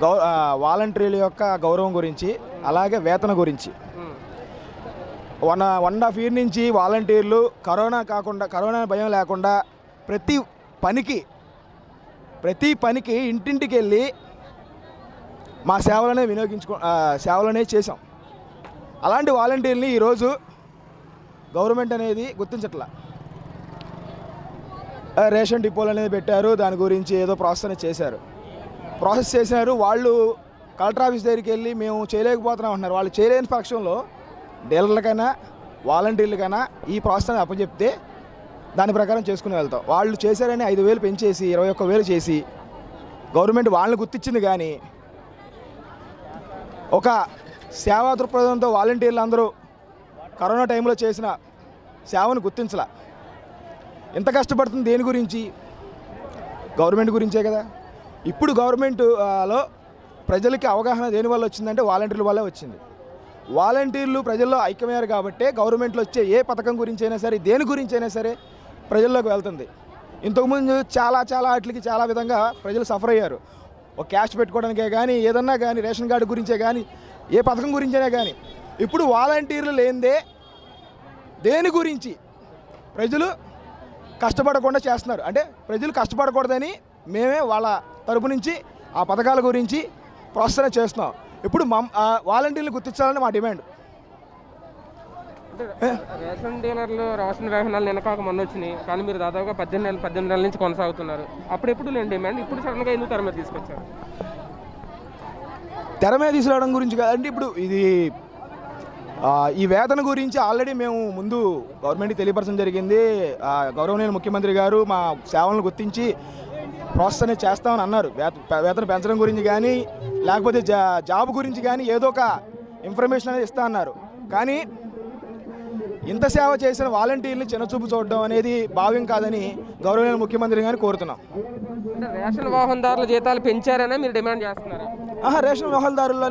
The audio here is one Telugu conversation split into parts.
గౌ ఆ, వాలంటీర్ల యొక్క గౌరవం గురించి అలాగే వేతన గురించి um. One one and half year నుంచి వాలంటీర్లు కరోనా కాకుండా కరోనా భయం లేకుండా ప్రతి పనికి ప్రతి పనికి ఇంటింటికి వెళ్ళి మా సేవలనే వినియోగించుకో ఆ, సేవలనే చేసాం అలాంటి వాలంటీర్ని ఈరోజు గవర్నమెంట్ అనేది గుర్తించట్లా ఆ, రేషన్ డిపోలు అనేది పెట్టారు దాని గురించి ఏదో ప్రాసెస్ అనేది చేశారు ప్రాసెస్ చేసినారు వాళ్ళు కలెక్టర్ ఆఫీస్ దగ్గరికి వెళ్ళి మేము చేయలేకపోతున్నాం అంటున్నారు వాళ్ళు చేయలేని పక్షంలో డీలర్లకైనా వాలంటీర్లకైనా ఈ ప్రాసెస్ అనేది అప్పచెప్తే దాని ప్రకారం చేసుకుని వెళ్తాం వాళ్ళు చేశారని ఐదు వేలు పెంచేసి ఇరవై ఒక్క వేలు చేసి గవర్నమెంట్ వాళ్ళని గుర్తించింది కానీ ఒక సేవా దృక్పథంతో వాలంటీర్లు అందరూ కరోనా టైంలో చేసిన సేవను గుర్తించలా ఎంత కష్టపడుతుంది దేని గురించి గవర్నమెంట్ గురించే కదా ఇప్పుడు గవర్నమెంట్ ఆ, లో ప్రజలకి అవగాహన దేని వల్ల వచ్చిందంటే వాలంటీర్ల వల్లే వచ్చింది వాలంటీర్లు ప్రజల్లో ఐక్యమయ్యారు కాబట్టే గవర్నమెంట్లో వచ్చే ఏ పథకం గురించి అయినా సరే దేని గురించి అయినా సరే ప్రజల్లోకి వెళ్తుంది ఇంతకుముందు చాలా చాలా వాటికి చాలా విధంగా ప్రజలు సఫర్ అయ్యారు ఒక క్యాష్ పెట్టుకోవడానికే కానీ ఏదన్నా కానీ రేషన్ కార్డు గురించే కానీ ఏ పథకం గురించైనా కానీ ఇప్పుడు వాలంటీర్లు లేనిదే దేని గురించి ప్రజలు కష్టపడకుండా చేస్తున్నారు అంటే ప్రజలు కష్టపడకూడదని మేమే వాళ్ళ తరపు నుంచి ఆ పథకాల గురించి ప్రోత్సాహన చేస్తున్నాం ఇప్పుడు మమ్ ఆ వాలంటీర్లు గుర్తించాలని మా డిమాండ్ అంటే రేషన్ డీలర్లు రేషన్ వాహనాలు నిన్నకాక మొన్న వచ్చినాయి కానీ మీరు దాదాపుగా పద్దెనిమిది నెలలు పద్దెనిమిది నెలల నుంచి కొనసాగుతున్నారు అప్పుడు ఎప్పుడు నేను డిమాండ్ ఇప్పుడు సడన్గా ఎందుకు తెర మీద తీసుకొచ్చారు తెర మీద తీసుకురావడం గురించి కాదండి ఇప్పుడు ఇది ఆ, ఈ వేతన గురించి ఆల్రెడీ మేము ముందు గవర్నమెంట్కి తెలియపరచడం జరిగింది ఆ, గౌరవనీయులు ముఖ్యమంత్రి గారు మా సేవలను గుర్తించి ప్రాసెస్ అనేది చేస్తామని అన్నారు వేత వేతన పెంచడం గురించి కానీ లేకపోతే జా జాబ్ గురించి కానీ ఏదో ఒక ఇన్ఫర్మేషన్ అనేది ఇస్తా అన్నారు కానీ ఇంత సేవ చేసిన వాలంటీర్ని చిన్నచూపు చూడడం అనేది భావ్యం కాదని గౌరవనీయులు ముఖ్యమంత్రి గారిని కోరుతున్నాం అంటే రేషన్ వాహనదారుల జీతాలు పెంచారనే మీరు డిమాండ్ చేస్తున్నారు ఆహా, రేషన్ వాహనదారుల్లో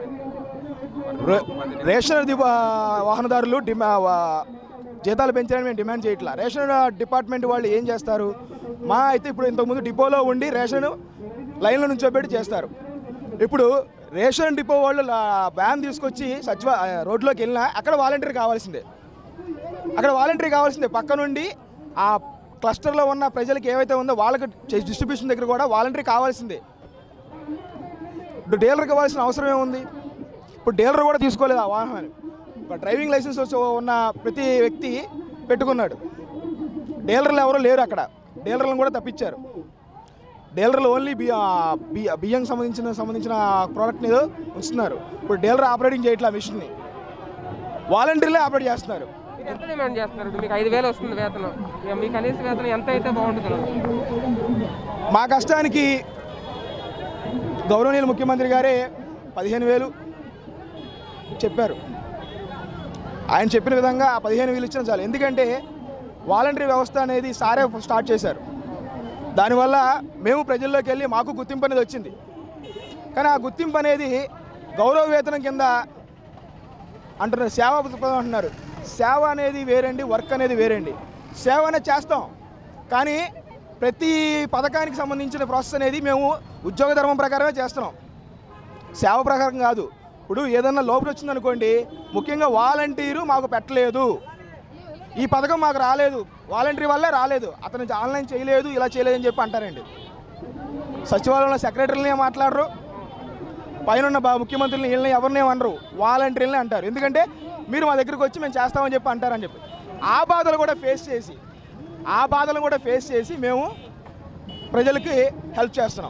రే- రేషన్ ది- వాహనదారులు డిమా వా- జీతాలు పెంచాలని మేము డిమాండ్ చేయట్లా రేషన్ డిపార్ట్మెంట్ వాళ్ళు ఏం చేస్తారు మా అయితే ఇప్పుడు ఇంతకుముందు డిపోలో ఉండి రేషన్ లైన్లో నుంచోబెట్టి చేస్తారు ఇప్పుడు రేషన్ డిపో వాళ్ళు లా- వ్యాన్ తీసుకొచ్చి సచివ ఆ, రోడ్లోకి వెళ్ళినా అక్కడ వాలంటీర్ కావాల్సిందే అక్కడ వాలంటీర్ కావాల్సిందే పక్క నుండి ఆ క్లస్టర్లో ఉన్న ప్రజలకు ఏవైతే ఉందో వాళ్ళకి డిస్ట్రిబ్యూషన్ దగ్గర కూడా వాలంటీర్ కావాల్సిందే ఇప్పుడు డీలర్కి ఇవ్వాల్సిన అవసరం ఏముంది ఇప్పుడు డీలర్ కూడా తీసుకోలేదు ఆ వాహనాన్ని ఒక డ్రైవింగ్ లైసెన్స్ వచ్చి ఉన్న ప్రతి వ్యక్తి పెట్టుకున్నాడు డీలర్లు ఎవరో లేరు అక్కడ డీలర్లను కూడా తప్పించారు డీలర్లు ఓన్లీ బియ్య బియ్య బియ్యం సంబంధించిన సంబంధించిన ప్రోడక్ట్ని ఏదో ఉంచుతున్నారు ఇప్పుడు డీలర్ ఆపరేటింగ్ చేయట్లా మిషన్ని వాలంటీర్లే ఆపరేట్ చేస్తున్నారు మీరు ఎంత డిమాండ్ చేస్తున్నారు ఇప్పుడు మీకు ఐదు వేలు వస్తుంది వేతనం ఇక మీ కనీస వేతనం ఎంత అయితే బాగుంటుంది మా కష్టానికి గౌరవనీయులు ముఖ్యమంత్రి గారే పదిహేను వేలు చెప్పారు ఆయన చెప్పిన విధంగా ఆ పదిహేను వేలు ఇచ్చిన చాలు ఎందుకంటే వాలంటరీ వ్యవస్థ అనేది సారే స్టార్ట్ చేశారు దానివల్ల మేము ప్రజల్లోకి వెళ్ళి మాకు గుర్తింపు అనేది వచ్చింది కానీ ఆ గుర్తింపు అనేది గౌరవ వేతనం కింద అంటున్నారు సేవ దృక్పథం అంటున్నారు సేవ అనేది వేరండి వర్క్ అనేది వేరండి సేవ అనేది చేస్తాం కానీ ప్రతి పథకానికి సంబంధించిన ప్రాసెస్ అనేది మేము ఉద్యోగ ధర్మం ప్రకారమే చేస్తున్నాం సేవ ప్రకారం కాదు ఇప్పుడు ఏదన్నా లోపల వచ్చిందనుకోండి ముఖ్యంగా వాలంటీరు మాకు పెట్టలేదు ఈ పథకం మాకు రాలేదు వాలంటీర్ వల్లే రాలేదు అతను ఆన్లైన్ చేయలేదు ఇలా చేయలేదు అని చెప్పి అంటారండి సచివాలయంలో సెక్రటరీని ఏం మాట్లాడరు పైన ఉన్న బా- ముఖ్యమంత్రులని వీళ్ళని ఎవరిని అనరు వాలంటీర్లని అంటారు ఎందుకంటే మీరు మా దగ్గరికి వచ్చి మేము చేస్తామని చెప్పి అంటారని చెప్పి ఆ బాధలు కూడా ఫేస్ చేసి ఆ బాధలను కూడా ఫేస్ చేసి మేము ప్రజలకి హెల్ప్ చేస్తున్నాం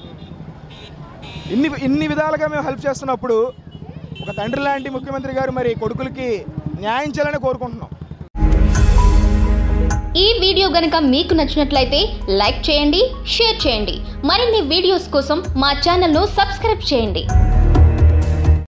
ఇన్ని ఇన్ని విధాలుగా మేము హెల్ప్ చేస్తున్నప్పుడు ఒక తండ్రి లాంటి ముఖ్యమంత్రి గారు మరి కొడుకులకి న్యాయం చేయాలని కోరుకుంటున్నాం ఈ వీడియో గనుక మీకు నచ్చినట్లయితే లైక్ చేయండి షేర్ చేయండి మరిన్ని వీడియోస్ కోసం మా ఛానల్ను సబ్స్క్రైబ్ చేయండి